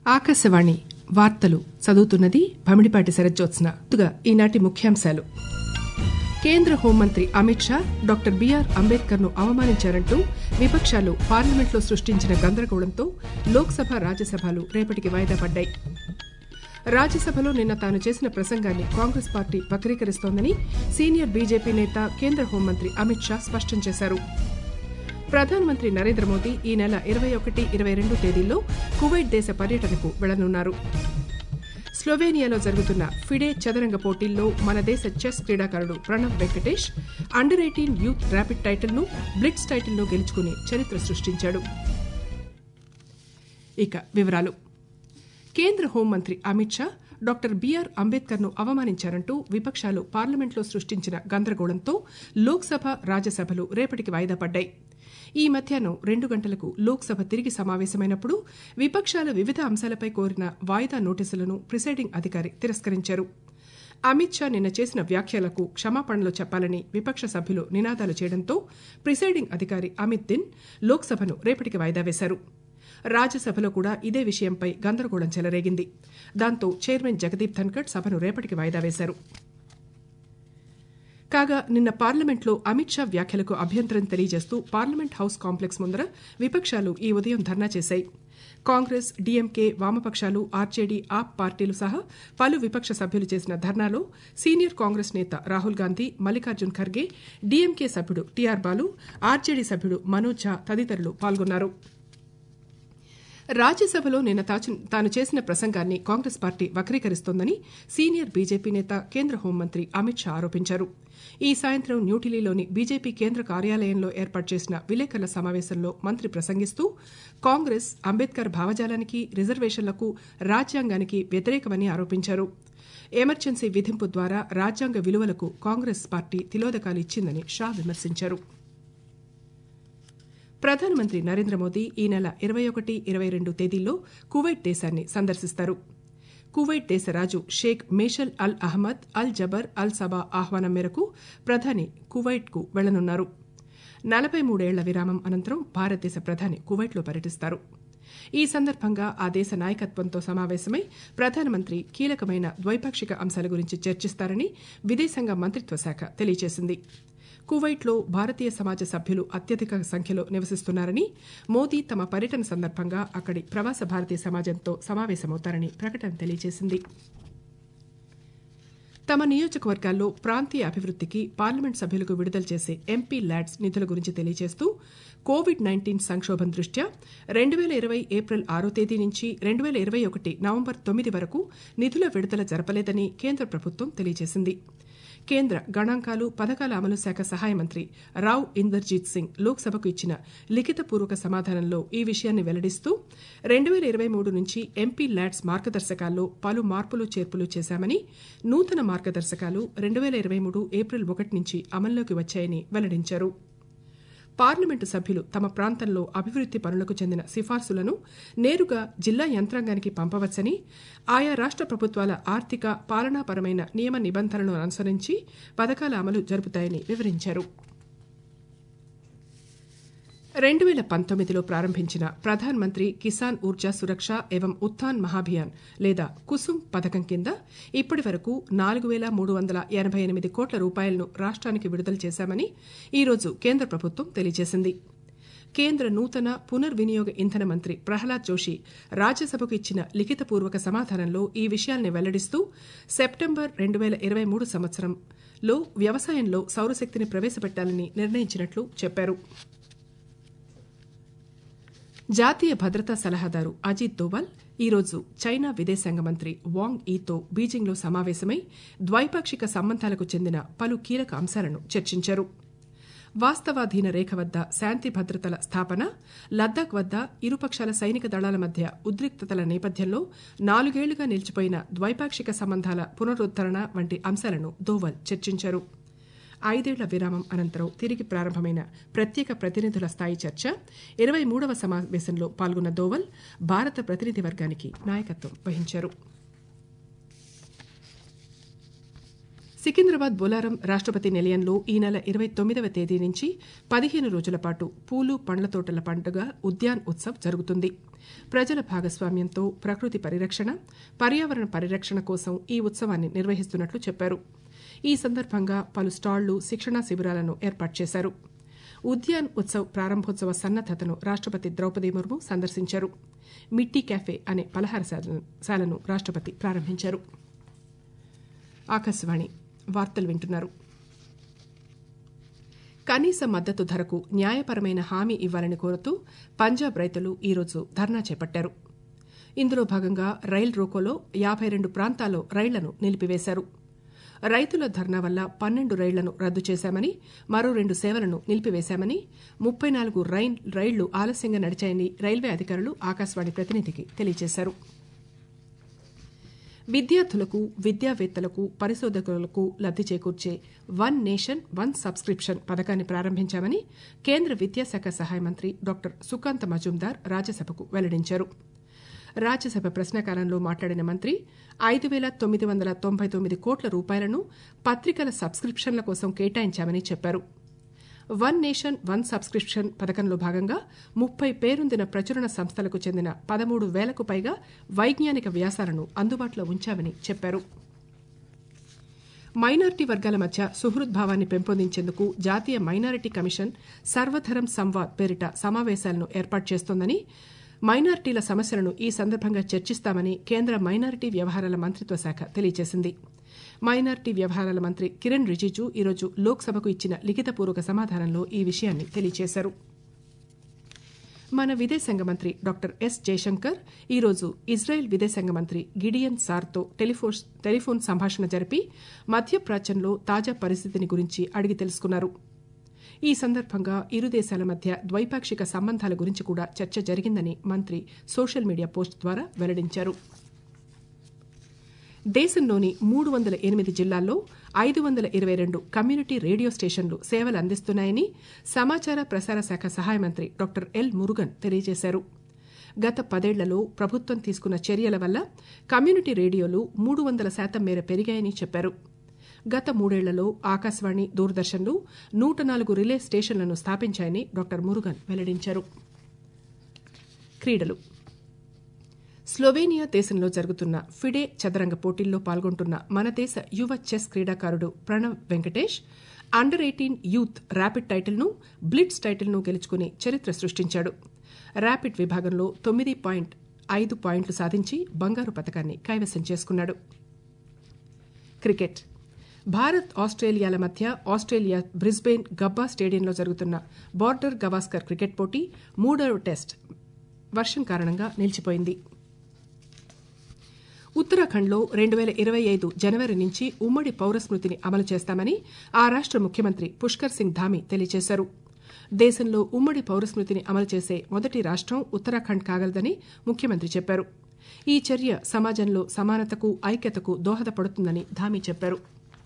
ఆకాశవాణి వార్తలు చదువుతున్నది భమిడిపాటి శరజ్జోత్స్న ముందుగా ఈనాటి ముఖ్యాంశాలు కేంద్ర హోంమంత్రి అమిత్ షా డాక్టర్ బీఆర్ అంబేద్కర్ ను అవమానించారంటూ విపక్షాలు పార్లమెంట్లో సృష్టించిన గందరగోళంతో లోక్సభ రాజ్యసభలు రేపటికి వాయిదా పడ్డాయి రాజ్యసభలో నిన్న తాను చేసిన ప్రసంగాన్ని కాంగ్రెస్ పార్టీ వక్రీకరిస్తోందని సీనియర్ బీజేపీ నేత కేంద్ర హోంమంత్రి అమిత్ షా స్పష్టం చేశారు ప్రధానమంత్రి నరేంద్ర మోదీ ఈ నెల ఇరవై ఒకటి ఇరవై రెండు తేదీల్లో కువైట్ దేశ పర్యటనకు వెళ్లనున్నారు స్లోవేనియాలో జరుగుతున్న ఫిడే చదరంగ పోటీల్లో మన దేశ చెస్ క్రీడాకారుడు Pranav Venkatesh under eighteen youth rapid టైటిల్ను బ్లిట్స్ టైటిల్ను గెలుచుకుని చరిత్ర సృష్టించాడు ఇక వివరాలు కేంద్ర హోంమంత్రి అమిత్ షా డాక్టర్ బీఆర్ అంబేద్కర్ ను అవమానించారంటూ విపక్షాలు పార్లమెంట్లో సృష్టించిన గందరగోళంతో లోక్సభ రాజ్యసభలు రేపటికి వాయిదా పడ్డాయి ఈ మధ్యాహ్నం రెండు గంటలకు లోక్సభ తిరిగి సమావేశమైనప్పుడు విపక్షాలు వివిధ అంశాలపై కోరిన వాయిదా నోటీసులను ప్రిసైడింగ్ అధికారి తిరస్కరించారు అమిత్ షా నిన్న చేసిన వ్యాఖ్యలకు క్షమాపణలు చెప్పాలని విపక్ష సభ్యులు నినాదాలు చేయడంతో ప్రిసైడింగ్ అధికారి అమిత్ దిన్ లోక్సభను రేపటికి వాయిదా వేశారు రాజ్యసభలో కూడా ఇదే విషయంపై గందరగోళం చెలరేగింది దాంతో చైర్మన్ జగదీప్ ధన్కడ్ సభను రేపటికి వాయిదా వేశారు కాగా నిన్న పార్లమెంట్లో అమిత్ షా వ్యాఖ్యలకు అభ్యంతరం తెలియజేస్తూ పార్లమెంట్ హౌస్ కాంప్లెక్స్ ముందర విపక్షాలు ఈ ఉదయం ధర్నా చేశాయి కాంగ్రెస్ డీఎంకే వామపక్షాలు ఆర్జేడీ ఆప్ పార్టీలు సహా పలు విపక్ష సభ్యులు చేసిన ధర్నాలో సీనియర్ కాంగ్రెస్ నేత రాహుల్ గాంధీ మల్లికార్జున్ ఖర్గే డీఎంకే సభ్యుడు టీఆర్ బాలు ఆర్జేడీ సభ్యుడు మనోజ్ ఝా తదితరులు పాల్గొన్నారు రాజ్యసభలో నిన్న తాను చేసిన ప్రసంగాన్ని కాంగ్రెస్ పార్టీ వక్రీకరిస్తోందని సీనియర్ బీజేపీ నేత కేంద్ర హోంమంత్రి అమిత్ షా ఆరోపించారు ఈ సాయంత్రం న్యూఢిల్లీలోని బీజేపీ కేంద్ర కార్యాలయంలో ఏర్పాటు చేసిన విలేకరుల సమావేశంలో మంత్రి ప్రసంగిస్తూ కాంగ్రెస్ అంబేద్కర్ భావజాలానికి రిజర్వేషన్లకు రాజ్యాంగానికి వ్యతిరేకమని ఆరోపించారు ఎమర్జెన్సీ విధింపు ద్వారా రాజ్యాంగ విలువలకు కాంగ్రెస్ పార్టీ తిలోదకాలు ఇచ్చిందని షా విమర్శించారు ప్రధానమంత్రి నరేంద్ర మోదీ ఈ నెల ఇరవై ఒకటి ఇరవై రెండు తేదీల్లో కువైట్ దేశాన్ని సందర్శిస్తారు కువైట్ దేశ రాజు Sheikh Meshal Al Ahmad Al Jaber Al Sabah ఆహ్వానం మేరకు ప్రధాని కువైట్ కు వెళ్లనున్నారు నలభై మూడేళ్ల విరామం అనంతరం భారతదేశ ప్రధాని కువైట్లో పర్యటిస్తారు ఈ సందర్భంగా ఆ దేశ నాయకత్వంతో సమావేశమై ప్రధానమంత్రి కీలకమైన ద్వైపాక్షిక అంశాల గురించి చర్చిస్తారని విదేశాంగ మంత్రిత్వ శాఖ తెలియజేసింది కువైట్లో భారతీయ సమాజ సభ్యులు అత్యధిక సంఖ్యలో నివసిస్తున్నారని మోదీ తమ పర్యటన సందర్భంగా అక్కడి ప్రవాస భారతీయ సమాజంతో సమావేశమవుతారని ప్రకటన తెలియజేసింది తమ నియోజకవర్గాల్లో ప్రాంతీయ అభివృద్దికి పార్లమెంట్ సభ్యులకు విడుదల చేసే ఎంపీ ల్యాడ్స్ నిధుల గురించి తెలియజేస్తూ కోవిడ్ నైన్టీన్ సంక్షోభం దృష్ట్యా రెండు వేల ఇరవై ఏప్రిల్ ఆరో తేదీ నుంచి రెండు వేల ఇరవై ఒకటి నవంబర్ తొమ్మిది వరకు నిధుల విడుదల జరపలేదని కేంద్ర ప్రభుత్వం తెలియజేసింది కేంద్ర గణాంకాలు పథకాల అమలు శాఖ సహాయ మంత్రి రావ్ ఇందర్జీత్ సింగ్ లోక్సభకు ఇచ్చిన లిఖితపూర్వక సమాధానంలో ఈ విషయాన్ని వెల్లడిస్తూ రెండు వేల ఇరవై మూడు నుంచి ఎంపీ ల్యాడ్స్ మార్గదర్శకాల్లో పలు మార్పులు చేర్పులు చేశామని నూతన మార్గదర్శకాలు రెండు వేల ఇరవై మూడు ఏప్రిల్ ఒకటి నుంచి అమల్లోకి వచ్చాయని వెల్లడించారు పార్లమెంటు సభ్యులు తమ ప్రాంతంలో అభివృద్ది పనులకు చెందిన సిఫార్సులను నేరుగా జిల్లా యంత్రాంగానికి పంపవచ్చని ఆయా రాష్ట ప్రభుత్వాల ఆర్థిక పాలనాపరమైన నియమ నిబంధనలను అనుసరించి పథకాల అమలు జరుపుతాయని వివరించారు రెండు వేల పంతొమ్మిదిలో ప్రారంభించిన ప్రధాన్ మంత్రి కిసాన్ ఊర్జా సురక్ష ఏవం ఉత్థాన్ మహాభియాన్ లేదా కుసుమ్ పథకం కింద ఇప్పటి వరకు నాలుగు వేల మూడు వందల ఎనభై ఎనిమిది కోట్ల రూపాయలను రాష్ట్రానికి విడుదల చేశామని ఈరోజు కేంద్ర ప్రభుత్వం తెలియజేసింది కేంద్ర నూతన పునర్వినియోగ ఇంధన మంత్రి ప్రహ్లాద్ జోషి రాజ్యసభకు ఇచ్చిన లిఖితపూర్వక సమాధానంలో ఈ విషయాల్ని వెల్లడిస్తూ సెప్టెంబర్ రెండు వేల ఇరవై మూడు సంవత్సరంలో వ్యవసాయంలో సౌరశక్తిని ప్రవేశపెట్టాలని నిర్ణయించినట్లు చెప్పారు జాతీయ భద్రతా సలహాదారు అజిత్ దోవల్ ఈరోజు చైనా విదేశాంగ మంత్రి వాంగ్ ఈతో బీజింగ్లో సమావేశమై ద్వైపాక్షిక సంబంధాలకు చెందిన పలు కీలక అంశాలను చర్చించారు వాస్తవాధీన రేఖ వద్ద శాంతి భద్రతల స్థాపన లద్దాఖ్ వద్ద ఇరుపక్షాల సైనిక దళాల మధ్య ఉద్రిక్తతల నేపథ్యంలో నాలుగేళ్లుగా నిలిచిపోయిన ద్వైపాక్షిక సంబంధాల పునరుద్దరణ వంటి అంశాలను దోవల్ చర్చించారు ఐదేళ్ల విరామం అనంతరం తిరిగి ప్రారంభమైన ప్రత్యేక ప్రతినిధుల స్థాయి చర్చ ఇరవై మూడవ సమావేశంలో పాల్గొన్న దోవల్ భారత ప్రతినిధి వర్గానికి నాయకత్వం వహించారు సికింద్రాబాద్ బొలారం రాష్టపతి నిలయంలో ఈ నెల ఇరవై తొమ్మిదవ తేదీ నుంచి పదిహేను రోజుల పాటు పూలు పండ్ల తోటల పండుగ ఉద్యాన్ ఉత్సవ్ జరుగుతుంది ప్రజల భాగస్వామ్యంతో ప్రకృతి పరిరక్షణ పర్యావరణ పరిరక్షణ కోసం ఈ ఉత్సవాన్ని నిర్వహిస్తున్నట్లు చెప్పారు ఈ సందర్భంగా పలు స్టాళ్లు శిక్షణా శిబిరాలను ఏర్పాటు చేశారు ఉద్యాన్ ఉత్సవ్ ప్రారంభోత్సవ సన్నద్దతను రాష్టపతి ద్రౌపది ముర్ము సందర్శించారు మిట్టి క్యాఫే అనే పలహారశాలను రాష్టపతి ప్రారంభించారు ఆకాశవాణి వార్తలు వింటున్నారు కనీస మద్దతు ధరకు న్యాయపరమైన హామీ ఇవ్వాలని కోరుతూ పంజాబ్ రైతులు ఈరోజు ధర్నా చేపట్టారు ఇందులో భాగంగా రైల్ రోకోలో యాబై రెండు ప్రాంతాల్లో రైళ్లను నిలిపివేశారు రైతుల ధర్నా వల్ల పన్నెండు రైళ్లను రద్దు చేశామని మరో రెండు సేవలను నిలిపివేశామని ముప్పై నాలుగు రైళ్లు ఆలస్యంగా నడిచాయని రైల్వే అధికారులు ఆకాశవాణి ప్రతినిధికి తెలియజేశారు విద్యార్థులకు విద్యావేత్తలకు పరిశోధకులకు లబ్ది చేకూర్చే వన్ నేషన్ వన్ సబ్స్క్రిప్షన్ పథకాన్ని ప్రారంభించామని కేంద్ర విద్యాశాఖ సహాయ మంత్రి డాక్టర్ సుకాంత్ మజుందార్ రాజ్యసభకు వెల్లడించారు రాజ్యసభ ప్రశ్నకాలంలో మాట్లాడిన మంత్రి ఐదు పేల తొమ్మిది వందల తొంభై తొమ్మిది కోట్ల రూపాయలను పత్రికల సబ్స్క్రిప్షన్ల కోసం కేటాయించామని చెప్పారు వన్ నేషన్ వన్ సబ్స్క్రిప్షన్ పథకంలో భాగంగా ముప్పై పేరొందిన ప్రచురణ సంస్థలకు చెందిన పదమూడు వేలకు పైగా వైజ్ఞానిక వ్యాసాలను అందుబాటులో ఉంచామని చెప్పారు మైనార్టీ వర్గాల మధ్య సుహృద్భావాన్ని పెంపొందించేందుకు జాతీయ మైనారిటీ కమిషన్ సర్వధరం సంవాద్ పేరిట సమావేశాలను ఏర్పాటు చేస్తోందని మైనార్టీల సమస్యలను ఈ సందర్భంగా చర్చిస్తామని కేంద్ర మైనారిటీ వ్యవహారాల మంత్రిత్వ శాఖ తెలియజేసింది మైనార్టీ వ్యవహారాల మంత్రి కిరణ్ రిజిజు ఈరోజు లోక్సభకు ఇచ్చిన లిఖితపూర్వక సమాధానంలో ఈ విషయాన్ని తెలియజేశారు మన విదేశాంగ మంత్రి డాక్టర్ ఎస్ జయశంకర్ ఈరోజు ఇజ్రాయెల్ విదేశాంగ మంత్రి గిడియన్ సార్తో టెలిఫోన్ సంభాషణ జరిపి మధ్యప్రాచ్యంలో తాజా పరిస్థితిని గురించి అడిగి తెలుసుకున్నారు ఈ సందర్భంగా ఇరు దేశాల మధ్య ద్వైపాక్షిక సంబంధాల గురించి కూడా చర్చ జరిగిందని మంత్రి సోషల్ మీడియా పోస్ట్ ద్వారా వెల్లడించారు దేశంలోని మూడు వందల ఎనిమిది జిల్లాల్లో ఐదు వందల ఇరవై రెండు కమ్యూనిటీ రేడియో స్టేషన్లు సేవలు అందిస్తున్నాయని సమాచార ప్రసార శాఖ సహాయ మంత్రి డాక్టర్ ఎల్ మురుగన్ తెలియజేశారు గత పదేళ్లలో ప్రభుత్వం తీసుకున్న చర్యల వల్ల కమ్యూనిటీ రేడియోలు మూడు వందల శాతం మేర పెరిగాయని చెప్పారు గత మూడేళ్లలో ఆకాశవాణి దూరదర్శన్లు నూట నాలుగు రిలే స్టేషన్లను స్థాపించాయని డాక్టర్ మురుగన్ వెల్లడించారు క్రీడలు స్లోవేనియా దేశంలో జరుగుతున్న ఫిడే చదరంగ పోటీల్లో పాల్గొంటున్న మన దేశ యువ చెస్ క్రీడాకారుడు Pranav Venkatesh under eighteen youth rapid టైటిల్ను బ్లిట్స్ టైటిల్ను గెలుచుకుని చరిత్ర సృష్టించాడు ర్యాపిడ్ విభాగంలో తొమ్మిది పాయింట్ ఐదు పాయింట్లు సాధించి బంగారు పథకాన్ని కైవసం చేసుకున్నాడు క్రికెట్ భారత్ ఆస్ట్రేలియాల మధ్య ఆస్ట్రేలియా బ్రిస్బెయిన్ గబ్బా స్టేడియంలో జరుగుతున్న బార్డర్ గవాస్కర్ క్రికెట్ పోటీ మూడవ టెస్ట్ వర్షం కారణంగా నిలిచిపోయింది ఉత్తరాఖండ్లో రెండు పేల ఇరవై ఐదు జనవరి నుంచి ఉమ్మడి పౌరస్మృతిని అమలు చేస్తామని ఆ రాష్ట ముఖ్యమంత్రి పుష్కర్ సింగ్ ధామి తెలియజేశారు దేశంలో ఉమ్మడి పౌరస్మృతిని అమలు చేసే మొదటి రాష్టం ఉత్తరాఖండ్ కాగలదని ముఖ్యమంత్రి చెప్పారు ఈ చర్య సమాజంలో సమానతకు ఐక్యతకు దోహదపడుతుందని ధామి చెప్పారు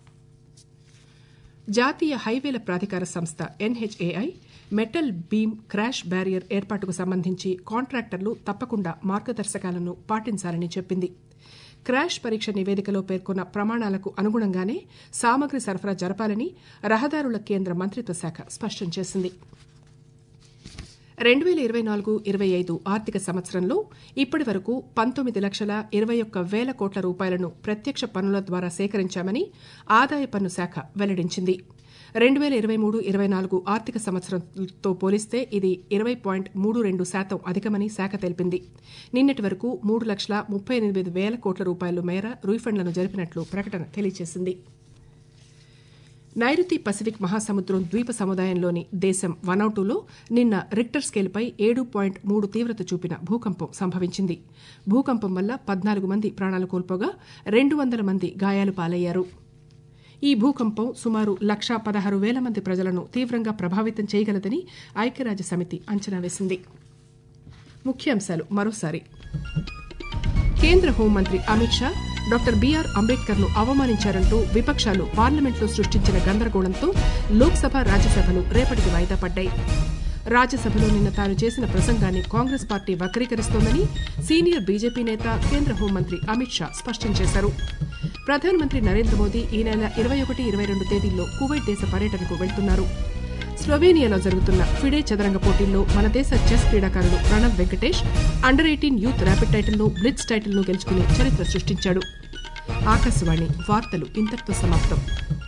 జాతీయ హైవేల ప్రాధికార సంస్థ NHAI metal beam crash barrier ఏర్పాటుకు సంబంధించి కాంట్రాక్టర్లు తప్పకుండా మార్గదర్శకాలను పాటించాలని చెప్పింది క్రాష్ పరీక్ష నివేదికలో పేర్కొన్న ప్రమాణాలకు అనుగుణంగానే సామగ్రి సరఫరా జరపాలని రహదారుల కేంద్ర మంత్రిత్వ శాఖ స్పష్టం చేసింది రెండు పేల ఇరవై నాలుగు ఇరవై ఐదు ఆర్థిక సంవత్సరంలో ఇప్పటి వరకు పంతొమ్మిది లక్షల ఇరవై ఒక్క వేల కోట్ల రూపాయలను ప్రత్యక్ష పన్నుల ద్వారా సేకరించామని ఆదాయ పన్ను శాఖ వెల్లడించింది రెండు పేల ఇరవై మూడు ఇరవై నాలుగు ఆర్థిక సంవత్సరంతో పోలిస్తే ఇది ఇరవై పాయింట్ మూడు రెండు శాతం అధికమని శాఖ తెలిపింది నిన్నటి వరకు మూడు లక్షల ముప్పై ఎనిమిది వేల కోట్ల రూపాయల మేర రీఫండ్లను జరిపినట్లు ప్రకటన తెలియజేసింది నైరుతి పసిఫిక్ మహాసముద్రం ద్వీప సముదాయంలోని దేశం వనౌటులో నిన్న రిక్టర్ స్కేల్పై ఏడు పాయింట్ మూడు తీవ్రత చూపిన భూకంపం సంభవించింది భూకంపం వల్ల పద్నాలుగు మంది ప్రాణాలు కోల్పోగా రెండు వందల మంది గాయాలు పాలయ్యారు ఈ భూకంపం సుమారు లక్షా పదహారు వేల మంది ప్రజలను తీవ్రంగా ప్రభావితం చేయగలదని ఐక్యరాజ్య సమితి అంచనా వేసింది ముఖ్యాంశాలు మరోసారి కేంద్ర హోంమంత్రి అమిత్ షా డాక్టర్ బీఆర్ అంబేద్కర్ ను అవమానించారంటూ విపక్షాలు పార్లమెంట్లో సృష్టించిన గందరగోళంతో లోక్సభ రాజ్యసభలు రేపటికి వాయిదా పడ్డాయి రాజ్యసభలో నిన్న తాను చేసిన ప్రసంగాన్ని కాంగ్రెస్ పార్టీ వక్రీకరిస్తోందని సీనియర్ బీజేపీ నేత కేంద్ర హోంమంత్రి అమిత్ షా స్పష్టం చేశారు ప్రధానమంత్రి నరేంద్ర మోదీ ఈ నెల ఇరవై ఒకటి ఇరవై రెండు తేదీల్లో కువైట్ దేశ పర్యటనకు వెళ్తున్నారు స్లోవేనియాలో జరుగుతున్న ఫిడే చదరంగ పోటీల్లో మన దేశ చెస్ క్రీడాకారుడు Pranav Venkatesh under eighteen youth rapid టైటిల్ను బ్లిట్స్ టైటిల్ను గెలుచుకుని చరిత్ర సృష్టించాడు ఆకాశవాణి వార్తలు ఇంతటితో సమాప్తం